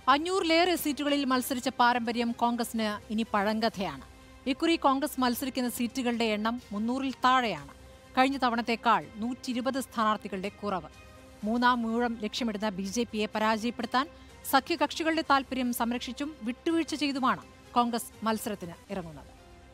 അഞ്ഞൂറിലേറെ സീറ്റുകളിൽ മത്സരിച്ച പാരമ്പര്യം കോൺഗ്രസിന് ഇനി പഴങ്കഥയാണ് ഇക്കുറി കോൺഗ്രസ് മത്സരിക്കുന്ന സീറ്റുകളുടെ എണ്ണം മുന്നൂറിൽ താഴെയാണ് കഴിഞ്ഞ തവണത്തേക്കാൾ നൂറ്റി ഇരുപത് സ്ഥാനാർത്ഥികളുടെ കുറവ് മൂന്നാം മൂഴം ലക്ഷ്യമിടുന്ന ബി ജെ പിയെ പരാജയപ്പെടുത്താൻ സഖ്യകക്ഷികളുടെ താൽപര്യം സംരക്ഷിച്ചും വിട്ടുവീഴ്ച ചെയ്തുമാണ് കോൺഗ്രസ് മത്സരത്തിന് ഇറങ്ങുന്നത്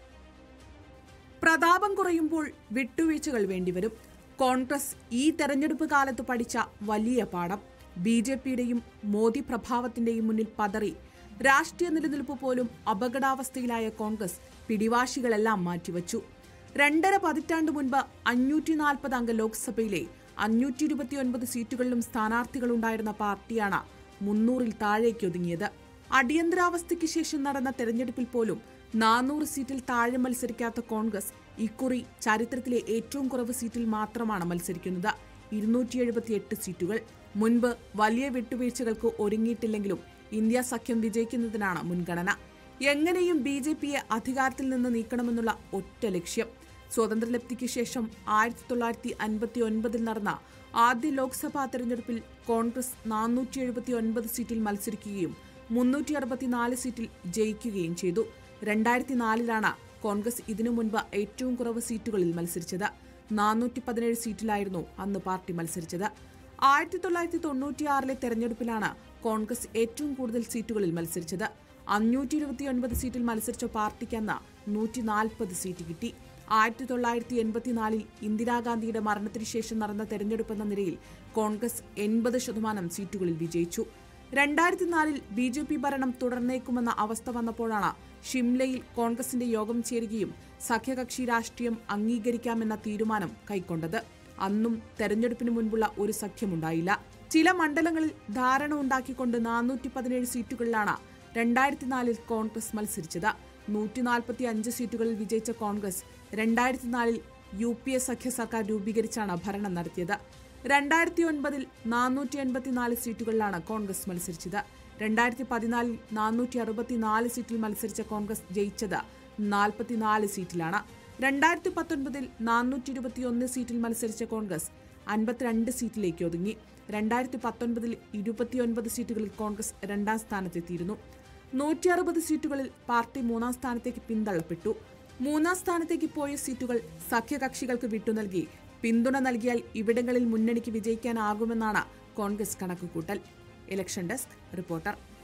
പ്രതാപം കുറയുമ്പോൾ വിട്ടുവീഴ്ചകൾ വേണ്ടിവരും കോൺഗ്രസ് ഈ തെരഞ്ഞെടുപ്പ് കാലത്ത് പഠിച്ച വലിയ പാഠം ബി ജെ പിയുടെയും മോദി പ്രഭാവത്തിന്റെയും മുന്നിൽ പതറി രാഷ്ട്രീയ നിലനിൽപ്പ് പോലും അപകടാവസ്ഥയിലായ കോൺഗ്രസ് പിടിവാശികളെല്ലാം മാറ്റിവച്ചു രണ്ടര പതിറ്റാണ്ട് മുൻപ് അഞ്ഞൂറ്റി നാൽപ്പത് അംഗ ലോക്സഭയിലെ അഞ്ഞൂറ്റി ഇരുപത്തിയൊൻപത് സീറ്റുകളിലും സ്ഥാനാർത്ഥികളുണ്ടായിരുന്ന പാർട്ടിയാണ് മുന്നൂറിൽ താഴേക്ക് ഒതുങ്ങിയത് അടിയന്തരാവസ്ഥയ്ക്ക് ശേഷം നടന്ന തെരഞ്ഞെടുപ്പിൽ പോലും നാനൂറ് സീറ്റിൽ താഴെ മത്സരിക്കാത്ത കോൺഗ്രസ് ഇക്കുറി ചരിത്രത്തിലെ ഏറ്റവും കുറവ് സീറ്റിൽ മാത്രമാണ് മത്സരിക്കുന്നത് ഇരുന്നൂറ്റി എഴുപത്തിയെട്ട് സീറ്റുകൾ മുൻപ് വലിയ വിട്ടുവീഴ്ചകൾക്ക് ഒരുങ്ങിയിട്ടില്ലെങ്കിലും ഇന്ത്യ സഖ്യം വിജയിക്കുന്നതിനാണ് മുൻഗണന എങ്ങനെയും ബി ജെ പിയെ അധികാരത്തിൽ നിന്ന് നീക്കണമെന്നുള്ള ഒറ്റ ലക്ഷ്യം സ്വാതന്ത്ര്യലബ്ധിക്ക് ശേഷം ആയിരത്തി തൊള്ളായിരത്തി അൻപത്തി ഒൻപതിൽ നടന്ന ആദ്യ ലോക്സഭാ തെരഞ്ഞെടുപ്പിൽ കോൺഗ്രസ് നാനൂറ്റി എഴുപത്തി ഒൻപത് സീറ്റിൽ മത്സരിക്കുകയും മുന്നൂറ്റി അറുപത്തിനാല് സീറ്റിൽ ജയിക്കുകയും ചെയ്തു രണ്ടായിരത്തി നാലിലാണ് കോൺഗ്രസ് ഇതിനു മുൻപ് ഏറ്റവും കുറവ് സീറ്റുകളിൽ മത്സരിച്ചത് നാനൂറ്റി പതിനേഴ് സീറ്റിലായിരുന്നു അന്ന് പാർട്ടി മത്സരിച്ചത് ആയിരത്തി തൊള്ളായിരത്തി തൊണ്ണൂറ്റിയാറിലെ തെരഞ്ഞെടുപ്പിലാണ് കോൺഗ്രസ് ഏറ്റവും കൂടുതൽ സീറ്റുകളിൽ മത്സരിച്ചത് അഞ്ഞൂറ്റി ഇരുപത്തിയൊൻപത് സീറ്റിൽ മത്സരിച്ച പാർട്ടിക്ക് അന്ന് നൂറ്റി നാൽപ്പത് സീറ്റ് കിട്ടി ആയിരത്തി തൊള്ളായിരത്തി എൺപത്തിനാലിൽ ഇന്ദിരാഗാന്ധിയുടെ മരണത്തിന് ശേഷം നടന്ന തെരഞ്ഞെടുപ്പെന്ന നിലയിൽ കോൺഗ്രസ് എൺപത് ശതമാനം സീറ്റുകളിൽ വിജയിച്ചു രണ്ടായിരത്തി നാലിൽ ബി ജെ പി ഭരണം തുടർന്നേക്കുമെന്ന അവസ്ഥ വന്നപ്പോഴാണ് ഷിംലയിൽ കോൺഗ്രസിന്റെ യോഗം ചേരുകയും സഖ്യകക്ഷി രാഷ്ട്രീയം അംഗീകരിക്കാമെന്ന തീരുമാനം കൈക്കൊണ്ടത് അന്നും തെരഞ്ഞെടുപ്പിന് മുൻപുള്ള ഒരു സഖ്യമുണ്ടായില്ല ചില മണ്ഡലങ്ങളിൽ ധാരണ ഉണ്ടാക്കിക്കൊണ്ട് നാനൂറ്റി പതിനേഴ് സീറ്റുകളിലാണ് രണ്ടായിരത്തി നാലിൽ കോൺഗ്രസ് മത്സരിച്ചത് നൂറ്റി നാൽപ്പത്തി അഞ്ച് സീറ്റുകളിൽ വിജയിച്ച കോൺഗ്രസ് രണ്ടായിരത്തി നാലിൽ യു പി എ സഖ്യ സർക്കാർ രൂപീകരിച്ചാണ് ഭരണം നടത്തിയത് രണ്ടായിരത്തി ഒൻപതിൽ നാനൂറ്റി എൺപത്തിനാല് സീറ്റുകളിലാണ് കോൺഗ്രസ് മത്സരിച്ചത് രണ്ടായിരത്തി പതിനാലിൽ നാനൂറ്റി അറുപത്തിനാല് സീറ്റിൽ മത്സരിച്ച കോൺഗ്രസ് ജയിച്ചത് നാൽപ്പത്തിനാല് സീറ്റിലാണ് രണ്ടായിരത്തി പത്തൊൻപതിൽ നാനൂറ്റി ഇരുപത്തിയൊന്ന് സീറ്റിൽ മത്സരിച്ച കോൺഗ്രസ് അൻപത്തിരണ്ട് സീറ്റിലേക്ക് ഒതുങ്ങി രണ്ടായിരത്തി പത്തൊൻപതിൽ ഇരുപത്തിയൊൻപത് സീറ്റുകളിൽ കോൺഗ്രസ് രണ്ടാം സ്ഥാനത്തെത്തിയിരുന്നു നൂറ്റി അറുപത് സീറ്റുകളിൽ പാർട്ടി മൂന്നാം സ്ഥാനത്തേക്ക് പിന്തള്ളപ്പെട്ടു മൂന്നാം സ്ഥാനത്തേക്ക് പോയ സീറ്റുകൾ സഖ്യകക്ഷികൾക്ക് വിട്ടുനൽകി പിന്തുണ നൽകിയാൽ ഇവിടങ്ങളിൽ മുന്നണിക്ക് വിജയിക്കാനാകുമെന്നാണ് കോൺഗ്രസ് കണക്കുകൂട്ടൽ ഇലക്ഷൻ ഡെസ്ക് റിപ്പോർട്ടർ